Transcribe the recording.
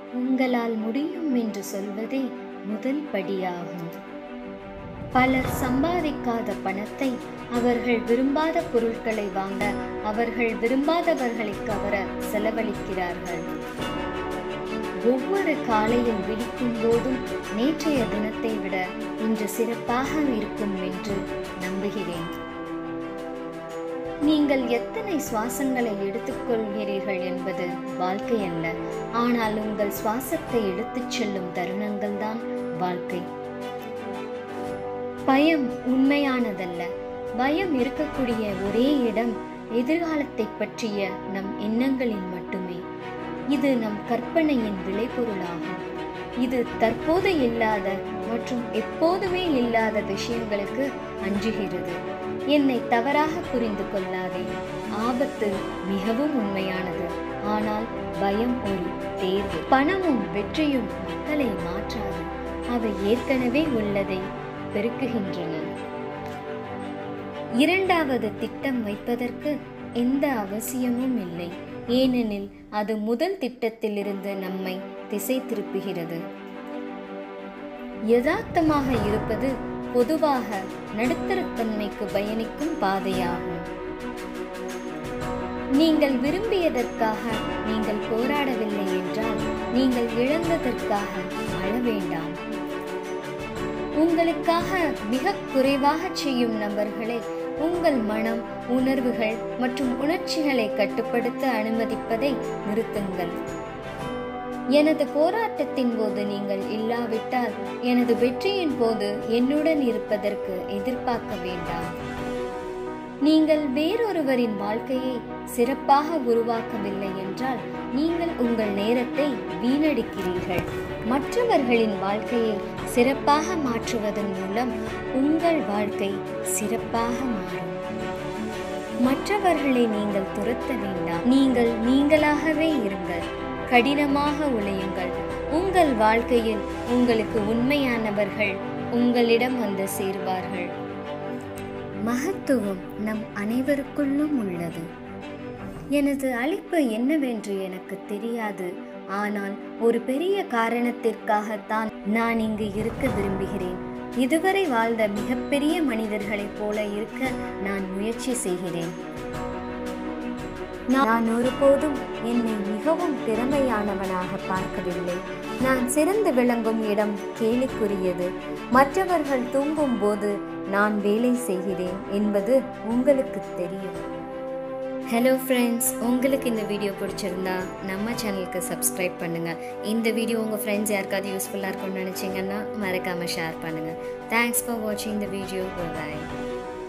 உங்களால் முடியும் என்று சொல்வதே முதல் படியாகும் பலர் சம்பாதிக்காத பணத்தை அவர்கள் விரும்பாத பொருட்களை வாங்க அவர்கள் விரும்பாதவர்களை கவர செலவழிக்கிறார்கள் ஒவ்வொரு காலையில் விழிக்கும் போதும் நேற்றைய தினத்தை விட இன்று சிறப்பாக இருக்கும் என்று நம்புகிறேன் நீங்கள் எத்தனை சுவாசங்களை எடுத்துக்கொள்கிறீர்கள் என்பது வாழ்க்கை அல்ல ஆனால் உங்கள் சுவாசத்தை எடுத்துச் செல்லும் தருணங்கள் தான் வாழ்க்கை பயம் உண்மையானதல்ல பயம் இருக்கக்கூடிய ஒரே இடம் எதிர்காலத்தை பற்றிய நம் எண்ணங்களில் மட்டுமே இது நம் கற்பனையின் விளைபொருளாகும் இது தற்போது இல்லாத மற்றும் எப்போதுமே இல்லாத விஷயங்களுக்கு அஞ்சுகிறது என்னை தவறாக புரிந்து கொள்ளாதே ஆபத்து மிகவும் உண்மையானது ஆனால் பயம் ஒரு தேர்வு பணமும் வெற்றியும் மக்களை மாற்றாது அவை ஏற்கனவே உள்ளதை பெருக்குகின்றன இரண்டாவது திட்டம் வைப்பதற்கு எந்த அவசியமும் இல்லை ஏனெனில் அது முதல் திட்டத்திலிருந்து நம்மை திசை திருப்புகிறது யதார்த்தமாக இருப்பது பொதுவாக நடுத்தரத்தன்மைக்கு பயணிக்கும் பாதையாகும் நீங்கள் விரும்பியதற்காக நீங்கள் போராடவில்லை என்றால் நீங்கள் இழந்ததற்காக அழ வேண்டாம் உங்களுக்காக மிக குறைவாக செய்யும் நபர்களை உங்கள் மனம் உணர்வுகள் மற்றும் உணர்ச்சிகளை கட்டுப்படுத்த அனுமதிப்பதை நிறுத்துங்கள் எனது போராட்டத்தின் போது நீங்கள் இல்லாவிட்டால் எனது வெற்றியின் போது என்னுடன் இருப்பதற்கு எதிர்பார்க்க வேண்டாம் நீங்கள் வேறொருவரின் வாழ்க்கையை சிறப்பாக உருவாக்கவில்லை என்றால் நீங்கள் உங்கள் நேரத்தை வீணடிக்கிறீர்கள் மற்றவர்களின் வாழ்க்கையை சிறப்பாக மாற்றுவதன் மூலம் உங்கள் வாழ்க்கை சிறப்பாக மாறும் மற்றவர்களை நீங்கள் துரத்த வேண்டாம் நீங்கள் நீங்களாகவே இருங்கள் கடினமாக உழையுங்கள் உங்கள் வாழ்க்கையில் உங்களுக்கு உண்மையானவர்கள் உங்களிடம் வந்து சேர்வார்கள் மகத்துவம் நம் அனைவருக்குள்ளும் உள்ளது எனது அழைப்பு என்னவென்று எனக்கு தெரியாது ஆனால் ஒரு பெரிய காரணத்திற்காகத்தான் நான் இங்கு இருக்க விரும்புகிறேன் இதுவரை வாழ்ந்த மிகப்பெரிய மனிதர்களைப் போல இருக்க நான் முயற்சி செய்கிறேன் நான் ஒருபோதும் என்னை மிகவும் திறமையானவனாக பார்க்கவில்லை நான் சிறந்து விளங்கும் இடம் கேலிக்குரியது மற்றவர்கள் தூங்கும் போது நான் வேலை செய்கிறேன் என்பது உங்களுக்கு தெரியும் ஹலோ ஃப்ரெண்ட்ஸ் உங்களுக்கு இந்த வீடியோ பிடிச்சிருந்தா நம்ம சேனலுக்கு சப்ஸ்கிரைப் பண்ணுங்கள் இந்த வீடியோ உங்கள் ஃப்ரெண்ட்ஸ் யாருக்காவது யூஸ்ஃபுல்லாக இருக்கும்னு நினச்சிங்கன்னா மறக்காமல் ஷேர் பண்ணுங்கள் தேங்க்ஸ் ஃபார் வாட்சிங் த வீடியோ பாய்